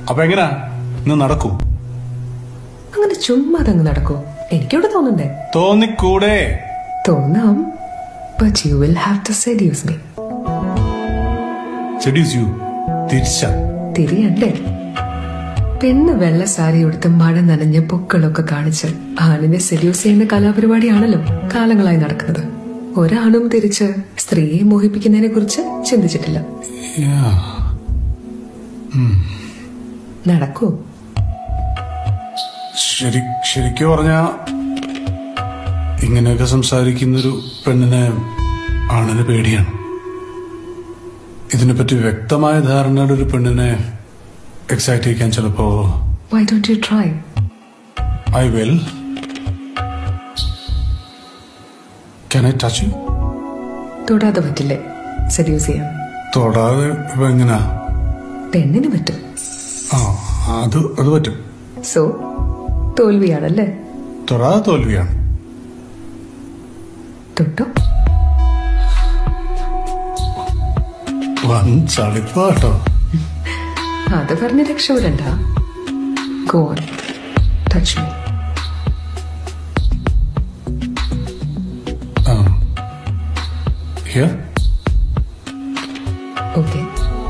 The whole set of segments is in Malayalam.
അപ്പൊ എങ്ങനാ ഇന്ന് നടക്കൂ അങ്ങനെ ചുമ്മാ അതങ്ങ് നടക്കോ എനിക്കിവിടെ തോന്നണ്ടേ തോന്നിക്കൂടെ തോന്നാം but you will have to seduce me seduce you തിരിച്ച തിരിയണ്ടേ പെണ്ണ് വെള്ള സാരി ഉടുത്ത് മഴ നനഞ്ഞ് പൊക്കളൊക്കെ കാണിച്ച് ആണിനെ സെഡ്യൂസ് ചെയ്യുന്ന കലാപരിപാടിയാണല്ലോ കാലങ്ങളായി നടക്കുന്നത് ഒരാണും തിരിച്ച് സ്ത്രീയെ മോഹിപ്പിക്കുന്നതിനെ കുറിച്ച് ചിന്തിച്ചിട്ടില്ല നടക്കൂ ശരി ശരിക്കും പറഞ്ഞ ഇങ്ങനെയൊക്കെ സംസാരിക്കുന്നൊരു പെണ്ണിനെ ആണിന് പേടിയാണ് ഇതിനെപ്പറ്റി വ്യക്തമായ ധാരണയുടെ ഒരു പെണ്ണിനെ എക്സൈറ്റ് ചെയ്യിക്കാൻ ചിലപ്പോ why don't you try I will can I touch you തൊടാതെ പറ്റില്ലേ സെഡ്യൂസ് ചെയ്യാൻ തൊടാതെ ഇപ്പൊ എങ്ങനാ പെണ്ണിന് പറ്റും ആ അത് അത് പറ്റും സോ തോൽവിയാണല്ലേ തൊടാതെ തോൽവിയാണ് തൊട്ടോ വൻ ചളിപ്പാട്ടോ അത് പറഞ്ഞ് രക്ഷപ്പെടണ്ട ഗോൺ ടച്ച് മീ ആ ഹിയർ ഓക്കെ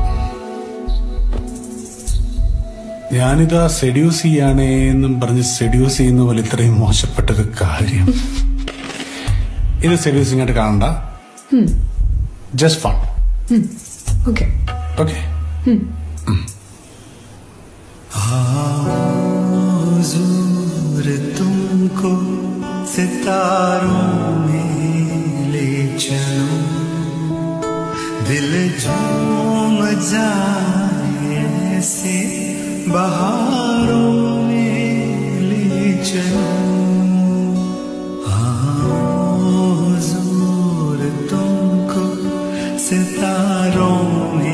ഞാനിതാ സെഡ്യൂസ് ചെയ്യാണേ എന്നും പറഞ്ഞ് സെഡ്യൂസ് ചെയ്യുന്ന പോലെ ഇത്രയും മോശപ്പെട്ടൊരു കാര്യം ഇത് സെഡ്യൂസിംഗ് ആയിട്ട് കാണണ്ട ജസ്റ്റ് ഫൺ ഓക്കെ ഓക്കെ हुजूर तुमको सितारों में ले चलो दिल झूम जाए ऐसे बहारों में ले चलो हाँ, हुजूर तुमको सितारों में